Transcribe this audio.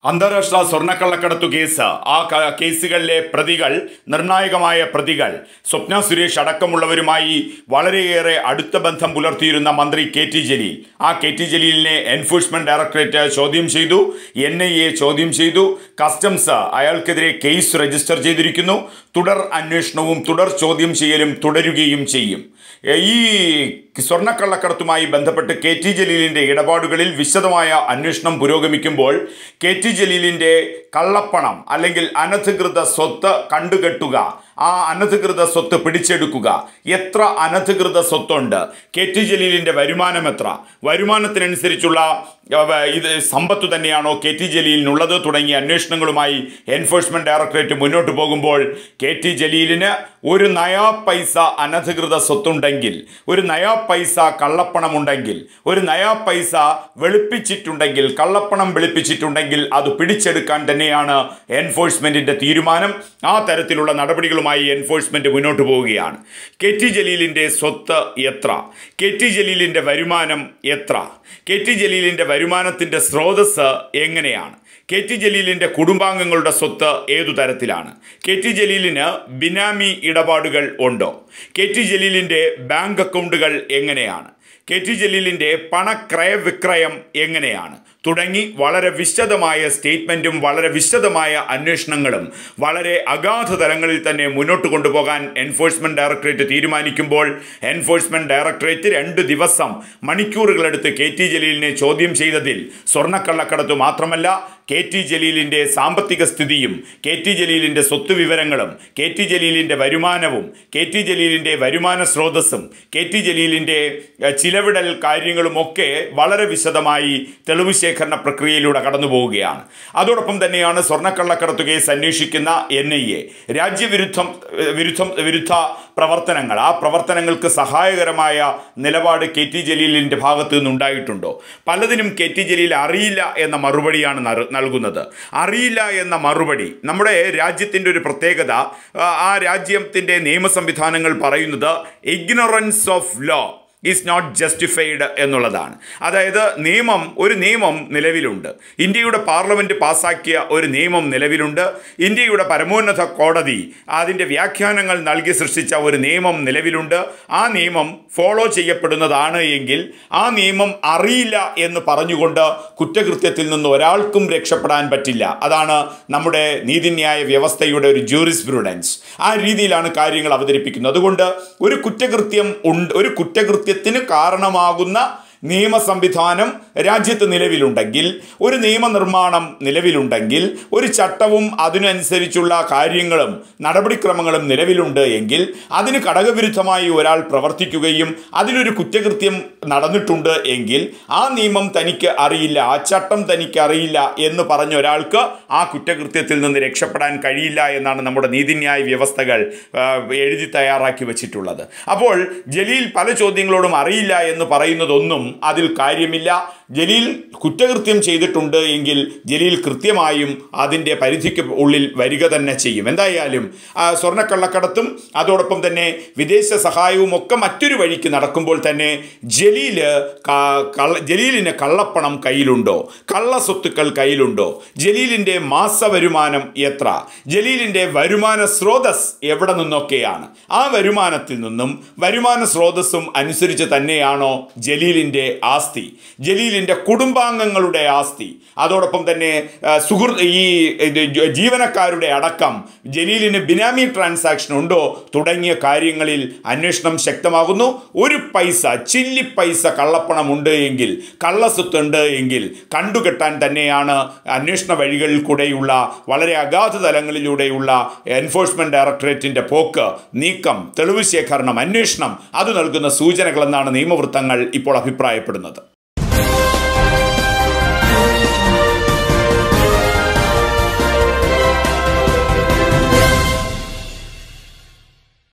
അന്താരാഷ്ട്ര സ്വർണ്ണക്കള്ളക്കടത്തു കേസ് ആ ക- കേസുകളിലെ പ്രതികൾ നിർണായകമായ പ്രതികൾ സ്വപ്ന സുരേഷ് അടക്കമുള്ളവരുമായി വളരെയേറെ അടുത്ത ബന്ധം പുലർത്തിയിരുന്ന മന്ത്രി കെ ടി ജലീൽ ആ കെ ടി ജലീലിനെ എൻഫോഴ്സ്മെന്റ് ഡയറക്ടറേറ്റ് ചോദ്യം ചെയ്തു എൻ ഐ എ ചോദ്യം ചെയ്തു കസ്റ്റംസ് അയാൾക്കെതിരെ കേസ് രജിസ്റ്റർ ചെയ്തിരിക്കുന്നു തുടർ അന്വേഷണവും തുടർ ചോദ്യം ചെയ്യലും തുടരുകയും ചെയ്യും എ, ഈ സ്വർണ്ണക്കള്ളക്കടത്തുമായി ബന്ധപ്പെട്ട് കെ ടി ജലീലിൻ്റെ ഇടപാടുകളിൽ വിശദമായ അന്വേഷണം പുരോഗമിക്കുമ്പോൾ കെ ടി ജലീലിൻ്റെ കള്ളപ്പണം അല്ലെങ്കിൽ അനധികൃത സ്വത്ത് കണ്ടുകെട്ടുക ആ അനധികൃത സ്വത്ത് പിടിച്ചെടുക്കുക എത്ര അനധികൃത സ്വത്തുണ്ട് കെ ടി ജലീലിൻ്റെ വരുമാനം എത്ര വരുമാനത്തിനനുസരിച്ചുള്ള അവ, ഇത് സമ്പത്ത് തന്നെയാണോ കെ ടി ജലീലിനുള്ളത് തുടങ്ങിയ അന്വേഷണങ്ങളുമായി എൻഫോഴ്സ്മെന്റ് ഡയറക്ടറേറ്റ് മുന്നോട്ട് പോകുമ്പോൾ കെ ടി ജലീലിന് ഒരു നയാ പൈസ അനധികൃത സ്വത്തുണ്ടെങ്കിൽ ഒരു നയാ പൈസ കള്ളപ്പണമുണ്ടെങ്കിൽ ഒരു നയാ പൈസ വെളുപ്പിച്ചിട്ടുണ്ടെങ്കിൽ കള്ളപ്പണം വെളുപ്പിച്ചിട്ടുണ്ടെങ്കിൽ അത് പിടിച്ചെടുക്കാൻ തന്നെയാണ് എൻഫോഴ്സ്മെന്റിന്റെ തീരുമാനം ആ തരത്തിലുള്ള നടപടികളുമായി എൻഫോഴ്സ്മെന്റ് മുന്നോട്ട് പോവുകയാണ് കെ ടി ജലീലിന്റെ സ്വത്ത് എത്ര കെ ടി ജലീലിന്റെ വരുമാനം എത്ര കെ ടി ജലീലിന്റെ വരുമാനത്തിന്റെ സ്രോതസ് എങ്ങനെയാണ് കെ ടി ജലീലിൻ്റെ കുടുംബാംഗങ്ങളുടെ സ്വത്ത് ഏതു തരത്തിലാണ് കെ ടി ജലീലിന് ബിനാമി ഇടപാടുകൾ ഉണ്ടോ കെ ടി ജലീലിൻ്റെ ബാങ്ക് അക്കൗണ്ടുകൾ എങ്ങനെയാണ് കെ ടി ജലീലിൻ്റെ പണക്രയ വിക്രയം എങ്ങനെയാണ് തുടങ്ങി വളരെ വിശദമായ സ്റ്റേറ്റ്മെൻറ്റും വളരെ വിശദമായ അന്വേഷണങ്ങളും വളരെ അഗാധ തലങ്ങളിൽ തന്നെ മുന്നോട്ട് കൊണ്ടുപോകാൻ എൻഫോഴ്സ്മെന്റ് ഡയറക്ടറേറ്റ് തീരുമാനിക്കുമ്പോൾ എൻഫോഴ്സ്മെന്റ് ഡയറക്ടറേറ്റ് രണ്ട് ദിവസം മണിക്കൂറുകളെടുത്ത് കെ ടി ജലീലിനെ ചോദ്യം ചെയ്തതിൽ സ്വർണ്ണക്കള്ളക്കടത്ത് മാത്രമല്ല കെ ടി ജലീലിൻ്റെ സാമ്പത്തിക സ്ഥിതിയും കെ ടി ജലീലിൻ്റെ സ്വത്ത് വിവരങ്ങളും കെ ടി ജലീലിൻ്റെ വരുമാനവും കെ ടി ജലീലിൻ്റെ വരുമാന സ്രോതസ്സും കെ ടി ജലീലിൻ്റെ ഏഹ്, ചിലവിടൽ കാര്യങ്ങളുമൊക്കെ വളരെ വിശദമായി തെളിവ് ശേഖരണ പ്രക്രിയയിലൂടെ കടന്നു പോവുകയാണ് അതോടൊപ്പം തന്നെയാണ് സ്വർണ്ണക്കള്ളക്കടത്ത് കേസ് അന്വേഷിക്കുന്ന എൻ ഐ എ രാജ്യവിരുദ്ധം ഏഹ്, വിരുദ്ധം വിരുദ്ധ പ്രവർത്തനങ്ങൾ ആ പ്രവർത്തനങ്ങൾക്ക് സഹായകരമായ നിലപാട് കെ ടി ജലീലിൻ്റെ ഭാഗത്ത് നിന്നുണ്ടായിട്ടുണ്ടോ പലതിനും കെ ടി ജലീൽ അറിയില്ല എന്ന മറുപടിയാണ് നറ് നൽകുന്നത് അറിയില്ല എന്ന മറുപടി നമ്മുടെ രാജ്യത്തിൻ്റെ ഒരു പ്രത്യേകത ആ, ആ രാജ്യത്തിൻ്റെ നിയമ സംവിധാനങ്ങൾ പറയുന്നത് ignorance of law is not justified എന്നുള്ളതാണ് അതായത് നിയമം ഒരു നിയമം നിലവിലുണ്ട് ഇന്ത്യയുടെ പാർലമെൻറ്റ് പാസാക്കിയ ഒരു നിയമം നിലവിലുണ്ട് ഇന്ത്യയുടെ പരമോന്നത കോടതി അതിൻ്റെ വ്യാഖ്യാനങ്ങൾ നൽകി സൃഷ്ടിച്ച ഒരു നിയമം നിലവിലുണ്ട് ആ നിയമം ഫോളോ ചെയ്യപ്പെടുന്നതാണ് എങ്കിൽ ആ നിയമം അറിയില്ല എന്ന് പറഞ്ഞുകൊണ്ട് കുറ്റകൃത്യത്തിൽ നിന്ന് ഒരാൾക്കും രക്ഷപ്പെടാൻ പറ്റില്ല അതാണ് നമ്മുടെ നീതിന്യായ വ്യവസ്ഥയുടെ ഒരു ജൂറിസ്പ്രുഡൻസ് ആ രീതിയിലാണ് കാര്യങ്ങൾ അവതരിപ്പിക്കുന്നത് അതുകൊണ്ട് ഒരു കുറ്റകൃത്യം ഉണ്ട് ഒരു കുറ്റകൃത്യത്തിന് കാരണമാകുന്ന നിയമ സംവിധാനം രാജ്യത്ത് നിലവിലുണ്ടെങ്കിൽ ഒരു നിയമനിർമ്മാണം നിലവിലുണ്ടെങ്കിൽ ഒരു ചട്ടവും അതിനനുസരിച്ചുള്ള കാര്യങ്ങളും നടപടിക്രമങ്ങളും നിലവിലുണ്ട് എങ്കിൽ അതിന് ഘടകവിരുദ്ധമായി ഒരാൾ പ്രവർത്തിക്കുകയും അതിലൊരു കുറ്റകൃത്യം നടന്നിട്ടുണ്ട് എങ്കിൽ ആ നിയമം തനിക്ക് അറിയില്ല ആ ചട്ടം തനിക്ക് അറിയില്ല എന്ന് പറഞ്ഞ ഒരാൾക്ക് ആ കുറ്റകൃത്യത്തിൽ നിന്ന് രക്ഷപ്പെടാൻ കഴിയില്ല എന്നാണ് നമ്മുടെ നീതിന്യായ വ്യവസ്ഥകൾ ആ, എഴുതി തയ്യാറാക്കി വച്ചിട്ടുള്ളത് അപ്പോൾ ജലീൽ പല ചോദ്യങ്ങളോടും അറിയില്ല എന്ന് പറയുന്നതൊന്നും അതിൽ കാര്യമില്ല ജലീൽ കുറ്റകൃത്യം ചെയ്തിട്ടുണ്ട് എങ്കിൽ ജലീൽ കൃത്യമായും അതിൻ്റെ പരിധിക്ക് ഉള്ളിൽ വരിക തന്നെ ചെയ്യും എന്തായാലും ആ, സ്വർണ്ണക്കള്ളക്കടത്തും അതോടൊപ്പം തന്നെ വിദേശ സഹായവും ഒക്കെ മറ്റൊരു വഴിക്ക് നടക്കുമ്പോൾ തന്നെ ജലീല് ക- കള്ള ജലീലിന് കള്ളപ്പണം കയ്യിലുണ്ടോ കള്ളസ്വത്തുക്കൾ കയ്യിലുണ്ടോ ജലീലിൻ്റെ മാസ വരുമാനം എത്ര ജലീലിൻ്റെ വരുമാന സ്രോതസ് എവിടെ നിന്നൊക്കെയാണ് ആ വരുമാനത്തിൽ നിന്നും വരുമാന സ്രോതസ്സും അനുസരിച്ച് തന്നെയാണോ ജലീലിൻ്റെ ആസ്തി ജലീലിൻ്റെ കുടുംബാംഗങ്ങളുടെ ആസ്തി അതോടൊപ്പം തന്നെ ആ, സുഹൃത്ത് ഈ ഇത് ജ- ജീവനക്കാരുടെ അടക്കം ജലീലിന് ബിനാമി ട്രാൻസാക്ഷൻ ഉണ്ടോ തുടങ്ങിയ കാര്യങ്ങളിൽ അന്വേഷണം ശക്തമാകുന്നു ഒരു പൈസ ചില്ലി പൈസ കള്ളപ്പണം ഉണ്ട് എങ്കിൽ കള്ളസ്വത്തുണ്ട് എങ്കിൽ കണ്ടുകെട്ടാൻ തന്നെയാണ് അന്വേഷണ വഴികളിൽ കൂടെയുള്ള വളരെ അഗാധ തലങ്ങളിലൂടെയുള്ള എൻഫോഴ്സ്മെന്റ് ഡയറക്ടറേറ്റിന്റെ പോക്ക് നീക്കം തെളിവ് ശേഖരണം അന്വേഷണം അത് നൽകുന്ന സൂചനകളെന്നാണ് നിയമവൃത്തങ്ങൾ ഇപ്പോൾ അഭിപ്രായപ്പെടുന്നത്